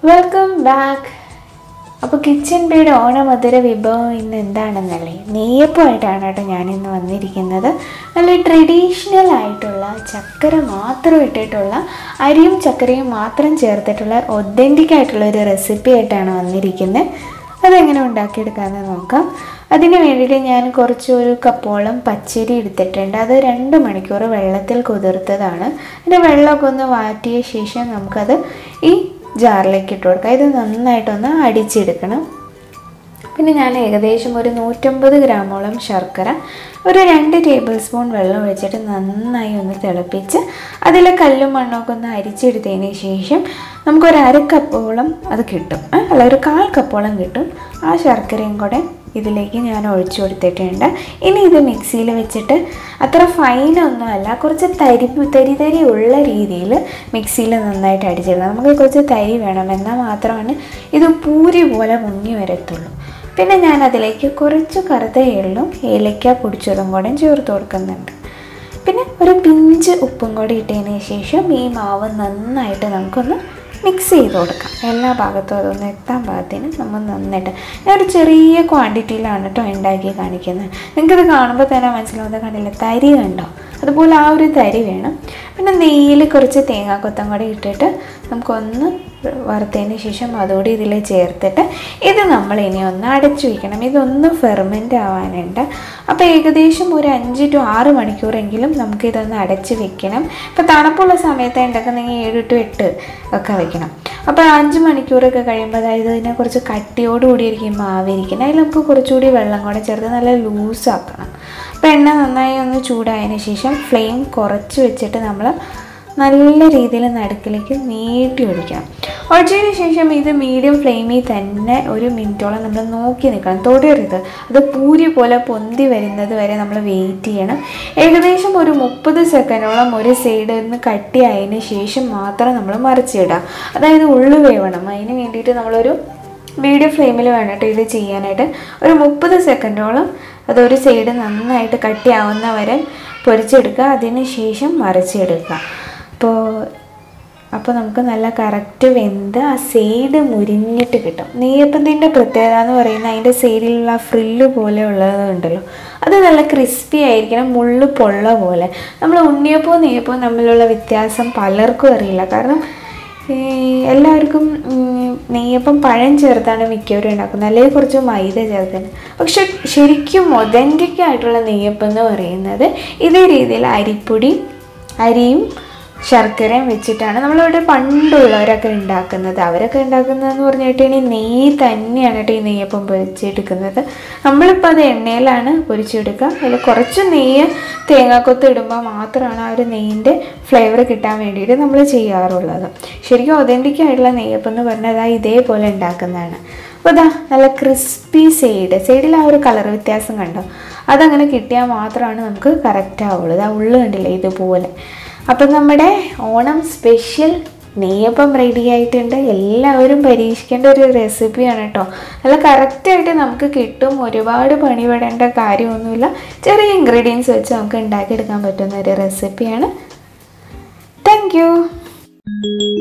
welcome back അപ്പോൾ kitchen ബീഡ് ഓണമധുര വിഭവം ഇന്ന് എന്താണെന്നല്ലേ നെയ്യപ്പമായിട്ടാണ് കേട്ടോ ഞാനിന്ന് വന്നിരിക്കുന്നത് നല്ല ട്രഡീഷണൽ ആയിട്ടുള്ള ചക്കര മാത്രം ഇട്ടിട്ടുള്ള അരിയും ചക്കരയും മാത്രം ചേർത്തിട്ടുള്ള ഒതൻറ്റിക് ആയിട്ടുള്ള ഒരു റെസിപ്പി ആയിട്ടാണ് വന്നിരിക്കുന്നത് അതെങ്ങനെ ഉണ്ടാക്കിയെടുക്കാമെന്ന് നോക്കാം അതിന് വേണ്ടിയിട്ട് ഞാൻ കുറച്ച് ഒരു കപ്പോളം പച്ചരി എടുത്തിട്ടുണ്ട് അത് രണ്ട് മണിക്കൂർ വെള്ളത്തിൽ കുതിർത്തതാണ് അതിൻ്റെ വെള്ളമൊക്കെ ഒന്ന് വാറ്റിയ ശേഷം നമുക്കത് ഈ ജാറിലേക്ക് ഇട്ട് കൊടുക്കാം ഇത് നന്നായിട്ടൊന്ന് അടിച്ചെടുക്കണം പിന്നെ ഞാൻ ഏകദേശം ഒരു നൂറ്റമ്പത് ഗ്രാമോളം ശർക്കര ഒരു രണ്ട് ടേബിൾ സ്പൂൺ വെള്ളം ഒഴിച്ചിട്ട് നന്നായി ഒന്ന് തിളപ്പിച്ച് അതിലെ കല്ലും മണ്ണൊക്കെ ഒന്ന് അരിച്ചെടുത്തതിന് ശേഷം നമുക്കൊരു അര കപ്പോളം അത് കിട്ടും ഏ, അല്ല ഒരു കാൽ കപ്പോളം കിട്ടും ആ ശർക്കരയും കൂടെ ഇതിലേക്ക് ഞാൻ ഒഴിച്ചു കൊടുത്തിട്ടുണ്ട് ഇനി ഇത് മിക്സിയിൽ വെച്ചിട്ട് അത്ര ഫൈനൊന്നും അല്ല കുറച്ച് തരി തരി തരി ഉള്ള രീതിയിൽ മിക്സിയിൽ നന്നായിട്ട് അടിച്ചെടുക്കണം നമുക്ക് കുറച്ച് തരി വേണം എന്നാൽ മാത്രമാണ് ഇത് പൂരി പോലെ മുങ്ങി വരത്തുള്ളൂ പിന്നെ ഞാൻ അതിലേക്ക് കുറച്ച് കറുത്ത എള്ളും ഏലക്ക പൊടിച്ചതും കൂടെ ചേർത്ത് കൊടുക്കുന്നുണ്ട് പിന്നെ ഒരു പിഞ്ച് ഉപ്പും കൂടി ഇട്ടതിന് ശേഷം ഈ മാവ് നന്നായിട്ട് നമുക്കൊന്ന് മിക്സ് ചെയ്ത് കൊടുക്കാം എല്ലാ ഭാഗത്തും അതൊന്ന് എത്താൻ പാകത്തിന് നമ്മൾ നന്നായിട്ട് ഞാൻ ഒരു ചെറിയ ക്വാണ്ടിറ്റിയിലാണ് കേട്ടോ ഉണ്ടാക്കി കാണിക്കുന്നത് നിങ്ങൾക്കിത് കാണുമ്പോൾ തന്നെ മനസ്സിലാവുന്നത് കണ്ടില്ല തരി കണ്ടോ അതുപോലെ ആ ഒരു തരി വേണം പിന്നെ നെയ്യിൽ കുറച്ച് തേങ്ങാക്കൊത്തം കൂടി ഇട്ടിട്ട് നമുക്കൊന്ന് വറുത്തതിന് ശേഷം അതുകൂടി ഇതിൽ ചേർത്തിട്ട് ഇത് നമ്മൾ ഇനി ഒന്ന് അടച്ചു വയ്ക്കണം ഇതൊന്ന് ഫെർമെൻ്റ് ആവാനുണ്ട് അപ്പോൾ ഏകദേശം ഒരു അഞ്ച് ടു ആറ് മണിക്കൂറെങ്കിലും നമുക്ക് ഇതൊന്ന് അടച്ച് വെക്കണം ഇപ്പോൾ തണുപ്പുള്ള സമയത്ത് ഉണ്ടാക്കുന്നെങ്കിൽ ഏഴ് ടു എട്ട് ഒക്കെ വെക്കണം അപ്പോൾ അഞ്ച് മണിക്കൂറൊക്കെ കഴിയുമ്പോൾ അതായത് ഇതിനെ കുറച്ച് കട്ടിയോടുകൂടിയിരിക്കും മാവിരിക്കുന്നത് അതിൽ നമുക്ക് കുറച്ചുകൂടി വെള്ളം കൂടെ ചേർത്ത് നല്ല ലൂസാക്കണം അപ്പോൾ എണ്ണ നന്നായി ഒന്ന് ചൂടായതിന് ശേഷം ഫ്ലെയിം കുറച്ച് വെച്ചിട്ട് നമ്മൾ നല്ല രീതിയിൽ നടുക്കിലേക്ക് നീട്ടി ഒഴിക്കണം ഒഴിച്ചതിന് ശേഷം ഇത് മീഡിയം ഫ്ലെയിമിൽ തന്നെ ഒരു മിനിറ്റോളം നമ്മൾ നോക്കി നിൽക്കണം തൊടരുത് അത് പൂരി പോലെ പൊന്തി വരുന്നത് വരെ നമ്മൾ വെയിറ്റ് ചെയ്യണം ഏകദേശം ഒരു മുപ്പത് സെക്കൻഡോളം ഒരു സൈഡിൽ നിന്ന് കട്ടിയായതിന് ശേഷം മാത്രം നമ്മൾ മറിച്ചിടുക അതായത് ഉള്ളു വേവണം അതിന് വേണ്ടിയിട്ട് നമ്മളൊരു മീഡിയം ഫ്ലെയിമിൽ വേണം ഇത് ചെയ്യാനായിട്ട് ഒരു മുപ്പത് സെക്കൻഡോളം അതൊരു സൈഡ് നന്നായിട്ട് കട്ടിയാവുന്ന വരെ പൊരിച്ചെടുക്കുക അതിന് ശേഷം മറിച്ചെടുക്കുക അപ്പോൾ അപ്പോൾ നമുക്ക് നല്ല കറക്റ്റ് വെന്ത് ആ സൈഡ് മുരിഞ്ഞിട്ട് കിട്ടും നെയ്യപ്പത്തിൻ്റെ പ്രത്യേകത എന്ന് പറയുന്നത് അതിൻ്റെ സൈഡിലുള്ള ഫ്രില്ല് പോലെ ഉള്ളതുണ്ടല്ലോ അത് നല്ല ക്രിസ്പി ആയിരിക്കണം മുള്ളു പൊള്ള പോലെ നമ്മൾ ഉണ്ണിയപ്പവും നെയ്യപ്പവും തമ്മിലുള്ള വ്യത്യാസം പലർക്കും അറിയില്ല കാരണം ഈ എല്ലാവർക്കും ഉം, നെയ്യപ്പം പഴം ചേർത്താണ് മിക്കവരും ഉണ്ടാക്കുന്നത് അല്ലെങ്കിൽ കുറച്ച് മൈദ ചേർത്താണ് പക്ഷെ ശരിക്കും ഒതൻറ്റിക് ആയിട്ടുള്ള നെയ്യപ്പം എന്ന് പറയുന്നത് ഇതേ രീതിയിൽ അരിപ്പൊടി അരിയും ശർക്കരയും വെച്ചിട്ടാണ് നമ്മളിവിടെ പണ്ടുള്ളവരൊക്കെ ഉണ്ടാക്കുന്നത് അവരൊക്കെ ഉണ്ടാക്കുന്നതെന്ന് പറഞ്ഞിട്ടുണ്ടെങ്കിൽ നെയ്യ് തന്നെയാണ് കേട്ടോ ഈ നെയ്യപ്പം പൊരിച്ചെടുക്കുന്നത് നമ്മളിപ്പോൾ അത് എണ്ണയിലാണ് പൊരിച്ചെടുക്കുക അതിൽ കുറച്ച് നെയ്യ് തേങ്ങാക്കൊത്ത് ഇടുമ്പോൾ മാത്രമാണ് ആ ഒരു നെയ്യിൻ്റെ ഫ്ലേവർ കിട്ടാൻ വേണ്ടിയിട്ട് നമ്മൾ ചെയ്യാറുള്ളത് ശരിക്കും ഒതൻറ്റിക് ആയിട്ടുള്ള നെയ്യപ്പം എന്ന് പറഞ്ഞാൽ അതാ ഇതേപോലെ ഉണ്ടാക്കുന്നതാണ് അപ്പോൾ ഇതാ നല്ല ക്രിസ്പി സൈഡ് സൈഡിൽ ആ ഒരു കളർ വ്യത്യാസം കണ്ടോ അതങ്ങനെ കിട്ടിയാൽ മാത്രമാണ് നമുക്ക് കറക്റ്റ് ആവുള്ളൂ ഇതാ ഉള്ളു കണ്ടില്ലേ ഇതുപോലെ അപ്പം നമ്മുടെ ഓണം സ്പെഷ്യൽ നെയ്യപ്പം റെഡി ആയിട്ടുണ്ട് എല്ലാവരും പരീക്ഷിക്കേണ്ട ഒരു റെസിപ്പിയാണ് കേട്ടോ നല്ല കറക്റ്റായിട്ട് നമുക്ക് കിട്ടും ഒരുപാട് പണിപ്പെടേണ്ട കാര്യമൊന്നുമില്ല ചെറിയ ഇൻഗ്രീഡിയൻസ് വെച്ച് നമുക്ക് ഉണ്ടാക്കിയെടുക്കാൻ പറ്റുന്ന ഒരു റെസിപ്പിയാണ് താങ്ക്